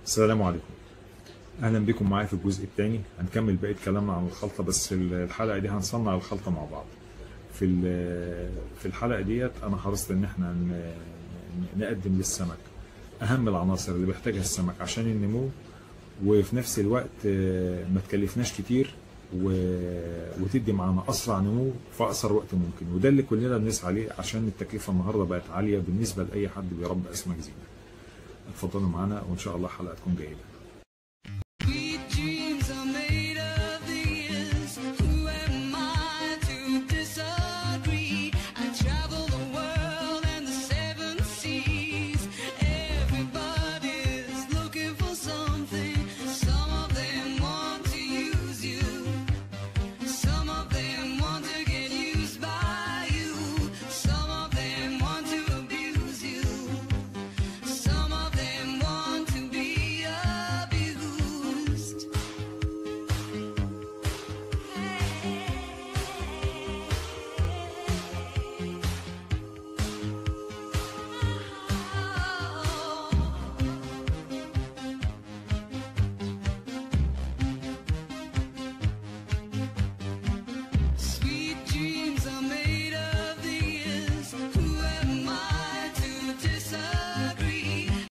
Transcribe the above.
السلام عليكم اهلا بكم معايا في الجزء الثاني هنكمل بقيه كلامنا عن الخلطه بس الحلقه دي هنصنع الخلطه مع بعض في في الحلقه ديت انا حرصت ان احنا نقدم للسمك اهم العناصر اللي بيحتاجها السمك عشان النمو وفي نفس الوقت ما تكلفناش كتير وتدي معانا اسرع نمو في اقصر وقت ممكن وده اللي كلنا بنسعى عليه عشان التكلفه النهارده بقت عاليه بالنسبه لاي حد بيربي اسماك زينه اتفضلوا معانا وان شاء الله حلقه تكون جيده